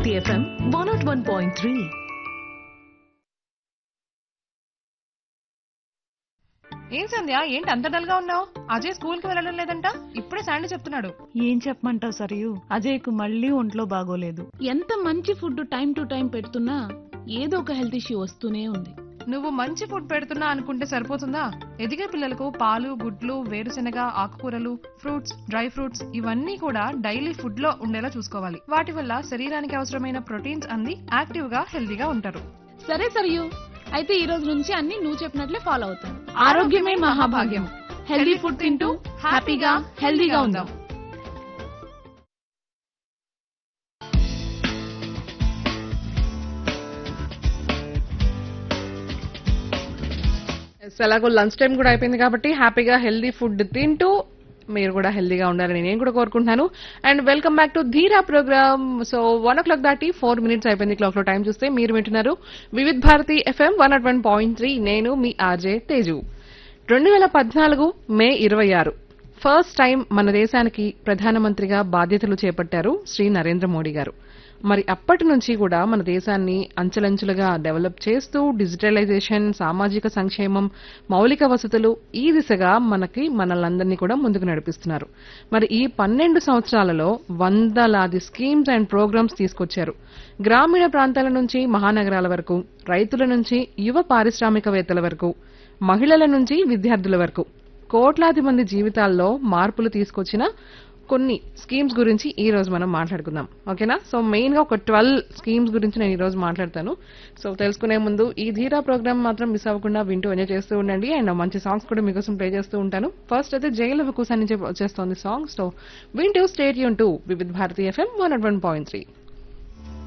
Bharati FM one naught one point three ఏం సంధ్య ఏంటి అంత డల్ గా ఉన్నావు అజయ్ స్కూల్ కి వెళ్ళడం లేదంట ఇప్పుడే శాండీ చెప్తున్నాడు ఏం చెప్పమంటావు సరియు అజయ్కు మళ్ళీ ఒంట్లో బాగోలేదు ఎంత మంచి ఫుడ్ టైం టు టైం పెడుతున్నా ఏదో ఒక హెల్త్ ఇష్యూ వస్తూనే ఉంది నువ్వు మంచి ఫుడ్ పెడుతున్నా అనుకుంటే సరిపోతుందా ఎదిగే పిల్లలకు పాలు గుడ్లు వేరుశెనగ ఆకుకూరలు ఫ్రూట్స్ డ్రై ఫ్రూట్స్ ఇవన్నీ కూడా డైలీ ఫుడ్ లో ఉండేలా చూసుకోవాలి వాటి వల్ల శరీరానికి అవసరమైన ప్రోటీన్స్ అంది యాక్టివ్ గా హెల్దీగా ఉంటారు సరే సరియు అయితే ఈ రోజు నుంచి అన్ని నువ్వు చెప్పినట్లే ఫాలో అవుతాను ఆరోగ్యమే మహాభాగ్యం హెల్దీ ఫుడ్ తింటూ హ్యాపీగా హెల్దీగా ఉందాం Yes, ఎలాగో లంచ్ టైం కూడా అయిపోయింది కాబట్టి హ్యాపీగా హెల్దీ ఫుడ్ తింటూ మీరు కూడా హెల్దీగా ఉండాలని నేను కూడా కోరుకుంటున్నాను and welcome back to Dheera program so one o'clock దాటి ఫోర్ మినిట్స్ అయిపోయింది క్లాక్ లో టైం చూస్తే మీరు వింటున్నారు Vividh Bharati FM one naught one point three నేను మీ ఆర్జే తేజు రెండు వేల పద్నాలుగు మే ఇరవై ఆరు ఫస్ట్ టైం మన దేశానికి ప్రధానమంత్రిగా బాధ్యతలు చేపట్టారు శ్రీ నరేంద్ర మోడీ గారు మరి అప్పటి నుంచి కూడా మన దేశాన్ని అంచెలంచెలుగా డెవలప్ చేస్తూ డిజిటలైజేషన్ సామాజిక సంక్షేమం మౌలిక వసతులు ఈ దిశగా మనకి మనల్ని కూడా ముందుకు నడిపిస్తున్నారు మరి ఈ పన్నెండు సంవత్సరాలలో వందలాది స్కీమ్స్ అండ్ ప్రోగ్రామ్స్ తీసుకొచ్చారు గ్రామీణ ప్రాంతాల నుంచి మహానగరాల వరకు రైతుల నుంచి యువ పారిశ్రామికవేత్తల వరకు మహిళల నుంచి విద్యార్థుల వరకు కోట్లాది మంది జీవితాల్లో మార్పులు తీసుకొచ్చిన కొన్ని స్కీమ్స్ గురించి ఈ రోజు మనం మాట్లాడుకుందాం ఓకేనా సో మెయిన్ గా ఒక ట్వెల్వ్ స్కీమ్స్ గురించి నేను ఈ రోజు మాట్లాడతాను సో తెలుసుకునే ముందు ఈ ధీరా ప్రోగ్రామ్ మాత్రం మిస్ అవ్వకుండా వింటూ ఎంజాయ్ చేస్తూ ఉండండి అండ్ మంచి సాంగ్స్ కూడా మీకోసం ప్లే చేస్తూ ఉంటాను ఫస్ట్ అయితే జైలు కుసా నుంచి వచ్చేస్తోంది సాంగ్ సో వింటూ స్టేట్ యూన్ to Vividh Bharati FM one one point three